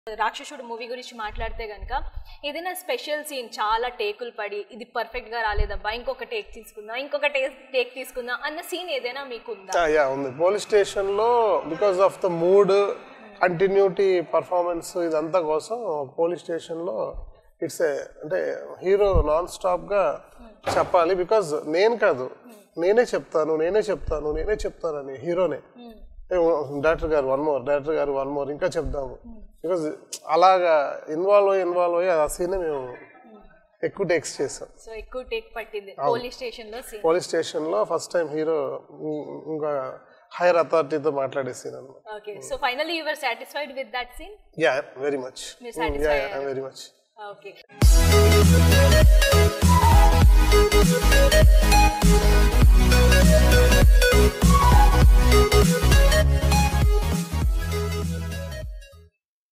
రాక్షసుడు మూవీ గురించి మాట్లాడితే గనుక ఏదైనా స్పెషల్ సీన్ చాలా టేకులు పడి ఇది పర్ఫెక్ట్ గా రాలేదబ్బా ఇంకొక టేక్ తీసుకుందాం ఇంకొక టేక్ తీసుకుందాం అన్న సీన్ ఏదైనా మీకు ఉందా యా ఉంది పోలీస్ స్టేషన్లో because of the mood continuity performance ఇదంతా కోసం పోలీస్ స్టేషన్లో ఇట్స్ ఏ అంటే హీరో నాన్ స్టాప్గా చెప్పాలి బికాజ్ నేను కాదు నేనే చెప్తాను నేనే చెప్తాను నేనే చెప్తానని హీరోనే డైరెక్టర్ గారు వన్ మోర్ డైరెక్టర్ గారు వన్ మోర్ ఇంకా చెప్దాము బికాజ్ అలాగా ఇన్వాల్వ్ అయ్యి ఇన్వాల్వ్ అయ్యి ఆ సీన్ మేము ఎక్కువ టెక్స్ట్ చేసాం సో ఎక్కువ టేక్ పట్టింది పోలీస్ స్టేషన్ లో సీన్ పోలీస్ స్టేషన్లో ఫస్ట్ టైం హీరో ఇంకా హైయర్ అథారిటీతో మాట్లాడే సీన్ అనమాట okay so finally your satisfied with that scene yeah very much మీరు satisfy yeah very much okay Thank you.